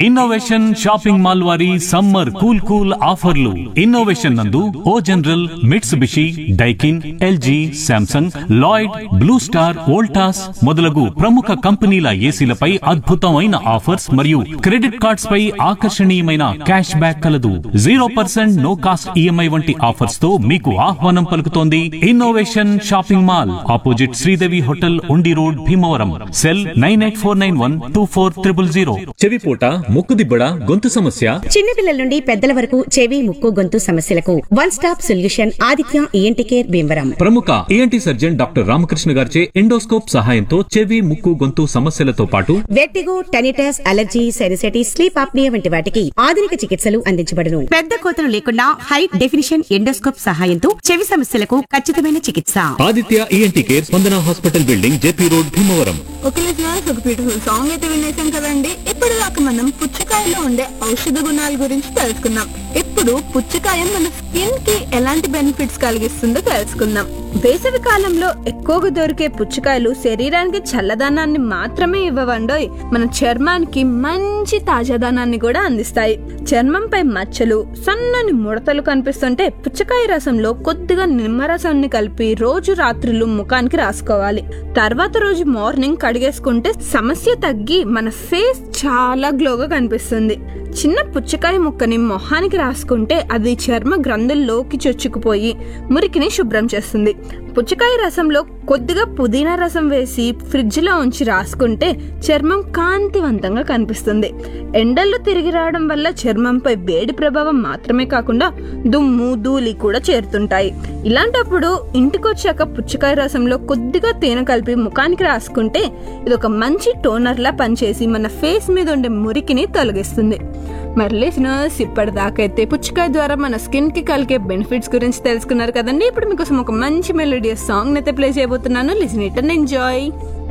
innovation shopping mall వారి summer cool cool ఆఫర్లు innovation నందు O General Mitsubishi Daikin LG Samsung Lloyd Blue Star Voltas మొదలగు ప్రముఖ కంపెనీల ఏసీలపై అద్భుతమైన ఆఫర్స్ మరియు క్రెడిట్ కార్డ్స్ పై ఆకర్షణీయమైన క్యాష్ బ్యాక్ కలదు zero percent no cost EMI వంటి ఆఫర్స్ తో మీకు ఆహ్వానం పలుకుతోంది innovation shopping mall opposite Sridevi hotel Undi road Bhimavaram cell nine eight four nine one two four triple zero చెవిపూట ముక్కుదిబ్బడ గొంతు సమస్య చిన్నపిల్లల నుండి పెద్దల వరకు చెవి ముక్కు గొంతు సమస్యలకు one stop solution Aditya ENT care Bhimavaram ప్రముఖ ఏఎన్టీ సర్జన్ డాక్టర్ రామకృష్ణ గారిచే ఎండోస్కోప్ సహాయంతో చెవి ముక్కు గొంతు సమస్యలతో పాటు vertigo tinnitus allergy sinusitis sleep apnea వంటి వాటికి ఆధునిక చికిత్సలు అందించబడును పెద్ద కోతలు లేకుండా హై డెఫినిషన్ ఎండోస్కోప్ సహాయంతో చెవి సమస్యలకు ఖచ్చితమైన చికిత్స Aditya ENT care Spandana hospital building JP road Bhimavaram ఒక లిజనర్స్ ఒక బ్యూటిఫుల్ సాంగ్ అయితే వినేసాం కదండి ఇప్పుడు దాకా మనం పుచ్చకాయలో ఉండే ఔషధ గుణాల గురించి తెలుసుకున్నాం ఇప్పుడు పుచ్చకాయ మన స్కిన్ కి ఎలాంటి బెనిఫిట్స్ కలిగిస్తుందో తెలుసుకుందాం వేసవి కాలంలో ఎక్కువగా దొరికే పుచ్చకాయలు శరీరానికి చల్లదనాన్ని మాత్రమే ఇవ్వవండోయ్ మన చర్మానికి మంచి తాజాదనాన్ని కూడా అందిస్తాయి చర్మంపై మచ్చలు సన్నని ముడతలు కనిపిస్తుంటే పుచ్చకాయ రసంలో కొద్దిగా నిమ్మరసాన్ని కలిపి రోజు రాత్రులు ముఖానికి రాసుకోవాలి తర్వాత రోజు మార్నింగ్ కడిగేసుకుంటే సమస్య తగ్గి మన ఫేస్ చాలా గ్లోగా కనిపిస్తుంది చిన్న పుచ్చకాయ ముక్కని మొహానికి రాసుకుంటే అది చర్మ గ్రంథుల్లోకి చొచ్చుకుపోయి మురికిని శుభ్రం చేస్తుంది పుచ్చకాయ రసంలో కొద్దిగా పుదీనా రసం వేసి ఫ్రిడ్జ్ లో ఉంచి రాసుకుంటే చర్మం కాంతివంతంగా కనిపిస్తుంది ఎండల్లో తిరిగి రావడం వల్ల చర్మంపై వేడి ప్రభావం మాత్రమే కాకుండా దుమ్ము ధూళి కూడా చేరుతుంటాయి ఇలాంటప్పుడు ఇంటికొచ్చాక పుచ్చకాయ రసంలో కొద్దిగా తేనె కలిపి ముఖానికి రాసుకుంటే ఇది ఒక మంచి టోనర్ లా పనిచేసి మన ఫేస్ మీద ఉండే మురికిని తొలగిస్తుంది మరి లిసినర్స్ ఇప్పటిదాకైతే పుచ్చకాయ ద్వారా మన స్కిన్ కి కలిగే బెనిఫిట్స్ గురించి తెలుసుకున్నారు కదండి ఇప్పుడు మీకోసం ఒక మంచి మెలోడియస్ సాంగ్ అయితే ప్లే చేయబోతున్నాను లిసన్ ఇట్ అండ్ ఎంజాయ్